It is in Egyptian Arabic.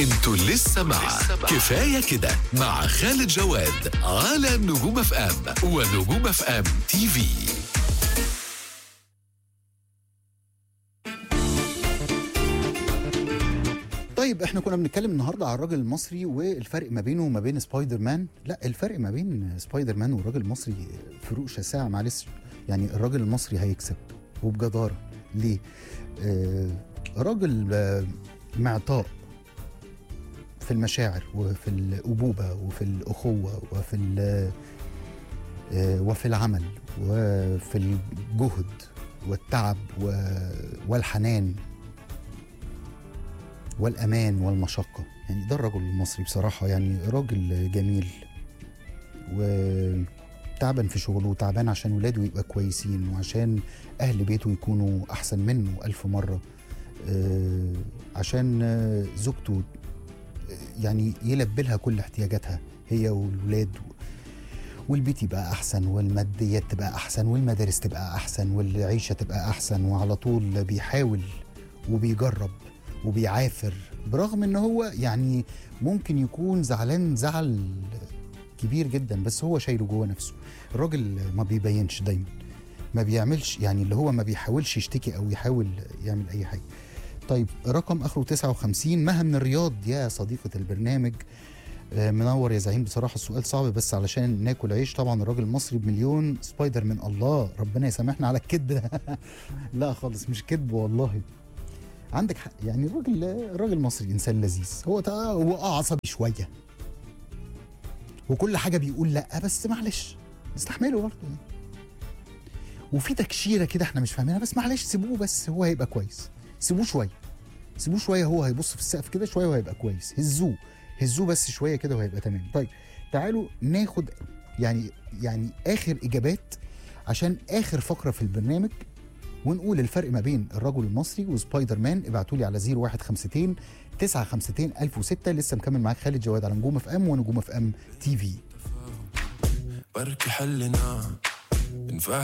انتوا لسه مع كفايه كده مع خالد جواد على نجوم اف ام ونجوم اف ام تي في طيب احنا كنا بنتكلم النهارده على الراجل المصري والفرق ما بينه وما بين سبايدر مان لا الفرق ما بين سبايدر مان والراجل المصري فروق شاسعه معلش يعني الراجل المصري هيكسب وبجداره ليه آه راجل آه معطاء في المشاعر وفي الأبوبة وفي الأخوة وفي ال- آه، وفي العمل وفي الجهد والتعب و- والحنان والأمان والمشقة يعني ده الرجل المصري بصراحة يعني راجل جميل وتعبان في شغله وتعبان عشان ولاده يبقى كويسين وعشان أهل بيته يكونوا أحسن منه ألف مرة آه، عشان آه، زوجته آه، يعني يلبي لها كل احتياجاتها هي والولاد والبيت يبقى احسن والماديات تبقى احسن والمدارس تبقى احسن والعيشه تبقى احسن وعلى طول بيحاول وبيجرب وبيعافر برغم ان هو يعني ممكن يكون زعلان زعل كبير جدا بس هو شايله جوه نفسه الراجل ما بيبينش دايما ما بيعملش يعني اللي هو ما بيحاولش يشتكي او يحاول يعمل اي حاجه طيب رقم اخره 59 مها من الرياض يا صديقه البرنامج آه، منور يا زعيم بصراحه السؤال صعب بس علشان ناكل عيش طبعا الراجل المصري بمليون سبايدر من الله ربنا يسامحنا على الكذب ده لا خالص مش كذب والله عندك حق يعني الراجل الراجل المصري انسان لذيذ هو تا هو اه عصبي شويه وكل حاجه بيقول لا بس معلش نستحمله برضه يعني. وفي تكشيره كده احنا مش فاهمينها بس معلش سيبوه بس هو هيبقى كويس سيبوه شويه سيبوه شويه هو هيبص في السقف كده شويه وهيبقى كويس هزوه هزوه بس شويه كده وهيبقى تمام طيب تعالوا ناخد يعني يعني اخر اجابات عشان اخر فقره في البرنامج ونقول الفرق ما بين الرجل المصري وسبايدر مان ابعتوا لي على 0152 952 1006 لسه مكمل معاك خالد جواد على نجوم اف ام ونجوم اف ام تي في بركي حلنا نفهم